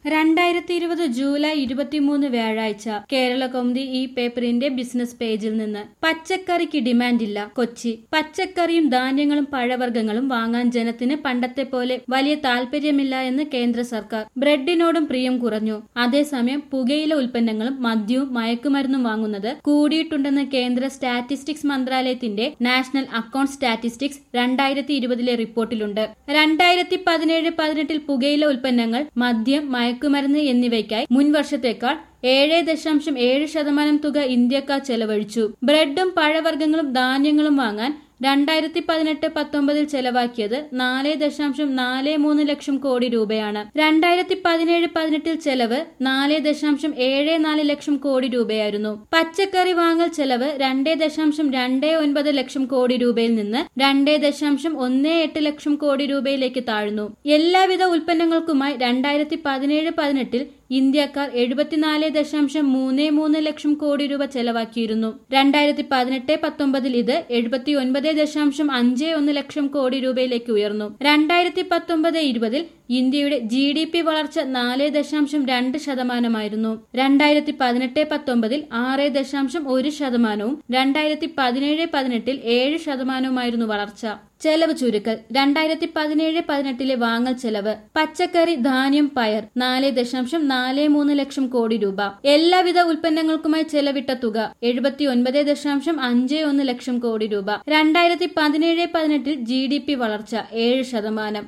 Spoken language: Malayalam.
രണ്ടായിരത്തി ഇരുപത് ജൂലൈ ഇരുപത്തിമൂന്ന് വ്യാഴാഴ്ച കേരള കൗമുദി ഈ പേപ്പറിന്റെ ബിസിനസ് പേജിൽ നിന്ന് പച്ചക്കറിക്ക് ഡിമാൻഡില്ല കൊച്ചി പച്ചക്കറിയും ധാന്യങ്ങളും പഴവർഗ്ഗങ്ങളും വാങ്ങാൻ ജനത്തിന് പണ്ടത്തെ പോലെ വലിയ താല്പര്യമില്ല എന്ന് കേന്ദ്ര സർക്കാർ ബ്രെഡിനോടും പ്രിയം കുറഞ്ഞു അതേസമയം പുകയില ഉൽപ്പന്നങ്ങളും മദ്യവും മയക്കുമരുന്നും വാങ്ങുന്നത് കൂടിയിട്ടുണ്ടെന്ന് കേന്ദ്ര സ്റ്റാറ്റിസ്റ്റിക്സ് മന്ത്രാലയത്തിന്റെ നാഷണൽ അക്കൌണ്ട് സ്റ്റാറ്റിസ്റ്റിക്സ് രണ്ടായിരത്തി ഇരുപതിലെ റിപ്പോർട്ടിലുണ്ട് രണ്ടായിരത്തി പതിനേഴ് പതിനെട്ടിൽ പുകയില ഉൽപ്പന്നങ്ങൾ മദ്യം മയക്കുമരുന്ന് എന്നിവയ്ക്കായി മുൻ വർഷത്തേക്കാൾ ഏഴ് ദശാംശം ഏഴ് ശതമാനം തുക ഇന്ത്യക്കാർ ചെലവഴിച്ചു ബ്രെഡും പഴവർഗ്ഗങ്ങളും ധാന്യങ്ങളും വാങ്ങാൻ രണ്ടായിരത്തി പതിനെട്ട് പത്തൊമ്പതിൽ ചെലവാക്കിയത് നാല് ദശാംശം നാല് മൂന്ന് ലക്ഷം കോടി രൂപയാണ് രണ്ടായിരത്തി പതിനേഴ് പതിനെട്ടിൽ ചെലവ് നാല് ദശാംശം ഏഴ് നാല് ലക്ഷം കോടി രൂപയായിരുന്നു പച്ചക്കറി വാങ്ങൽ ചെലവ് രണ്ട് ദശാംശം രണ്ട് ഒൻപത് ലക്ഷം കോടി രൂപയിൽ നിന്ന് രണ്ട് ദശാംശം ഒന്ന് എട്ട് ലക്ഷം കോടി രൂപയിലേക്ക് താഴ്ന്നു എല്ലാവിധ ഉൽപ്പന്നങ്ങൾക്കുമായി രണ്ടായിരത്തി പതിനേഴ് പതിനെട്ടിൽ ഇന്ത്യക്കാർ എഴുപത്തിനാല് ദശാംശം മൂന്ന് മൂന്ന് ലക്ഷം കോടി രൂപ ചെലവാക്കിയിരുന്നു രണ്ടായിരത്തി പതിനെട്ട് പത്തൊമ്പതിൽ ഇത് എഴുപത്തി ഒൻപത് ദശാംശം അഞ്ച് ഒന്ന് ലക്ഷം കോടി രൂപയിലേക്ക് ഉയർന്നു രണ്ടായിരത്തി പത്തൊമ്പത് ഇരുപതിൽ ഇന്ത്യയുടെ ജി ഡി പി വളർച്ച നാല് ദശാംശം രണ്ട് ശതമാനമായിരുന്നു രണ്ടായിരത്തി പതിനെട്ട് പത്തൊമ്പതിൽ ആറ് ദശാംശം ഒരു ശതമാനവും രണ്ടായിരത്തി പതിനേഴ് പതിനെട്ടിൽ ഏഴ് ശതമാനവുമായിരുന്നു വളർച്ച ചെലവ് ചുരുക്കൽ രണ്ടായിരത്തി പതിനേഴ് പതിനെട്ടിലെ വാങ്ങൽ ചെലവ് പച്ചക്കറി ധാന്യം പയർ നാല് ദശാംശം നാല് മൂന്ന് ലക്ഷം കോടി രൂപ എല്ലാവിധ ഉൽപ്പന്നങ്ങൾക്കുമായി ചെലവിട്ട തുക എഴുപത്തി ഒൻപത് ദശാംശം അഞ്ച് ഒന്ന് ലക്ഷം കോടി രൂപ രണ്ടായിരത്തി പതിനേഴ് പതിനെട്ടിൽ ജി ഡി പി വളർച്ച ഏഴ് ശതമാനം